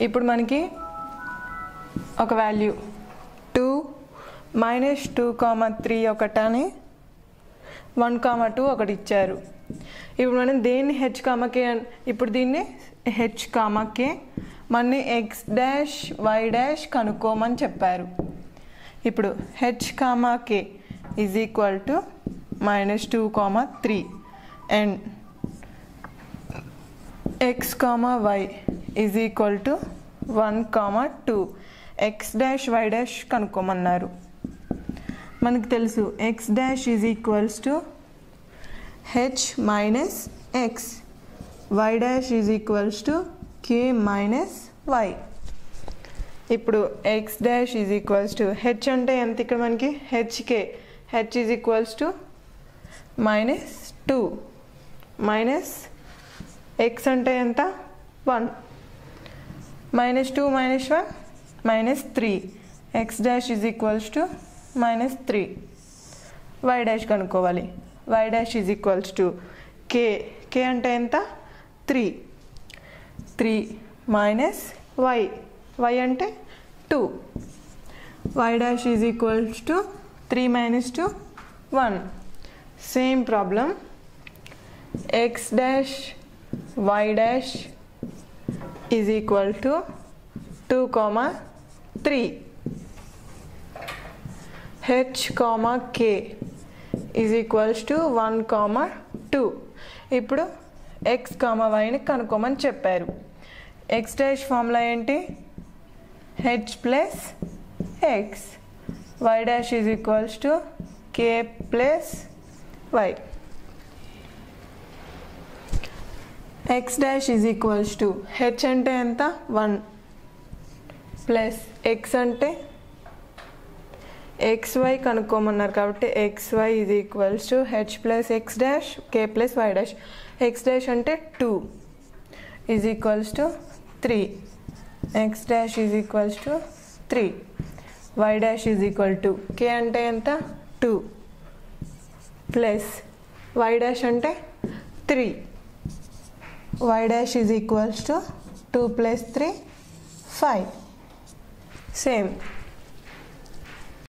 ఇప్పుడు మనకి ఒక value two minus two comma three ఒకటని వన్ కామా టూ ఒకటి ఇచ్చారు ఇప్పుడు మనం దేన్ని హెచ్ కామకే ఇప్పుడు దీన్ని హెచ్ కామకే మన ఎక్స్ డాష్ వై డాష్ కనుక్కోమని చెప్పారు ఇప్పుడు H comma K is equal to minus two comma three and X comma Y is equal to one comma two X dash Y dash కనుక్కోమన్నారు మనకు తెలుసు X dash is equals to H minus X Y dash is equals to K minus Y ఇప్పుడు X dash is equals to H అంటే ఎంత ఇక్కడ మనకి H K H is equals to minus two minus X అంటే ఎంత one minus two minus one minus three X dash is equals to minus three Y dash కనుక్కోవాలి Y dash is equals to K K అంటే ఎంత three three minus Y Y అంటే two Y dash is equals to three minus two one same problem X dash Y dash is equal to two comma three H comma K is equals to one comma two ఇప్పుడు X comma వైని కనుక్కోమని చెప్పారు X dash formula ఏంటి H plus X Y dash is equals to K plus Y X dash is equals to H అంటే ఎంత one plus X అంటే X Y కనుక్కోమన్నారు కాబట్టి X Y is equals to H plus X dash K plus Y dash X dash అంటే two is equals to three X dash is equals to three Y dash is equal to K అంటే ఎంత two plus Y dash అంటే three Y dash is equals to two plus three five same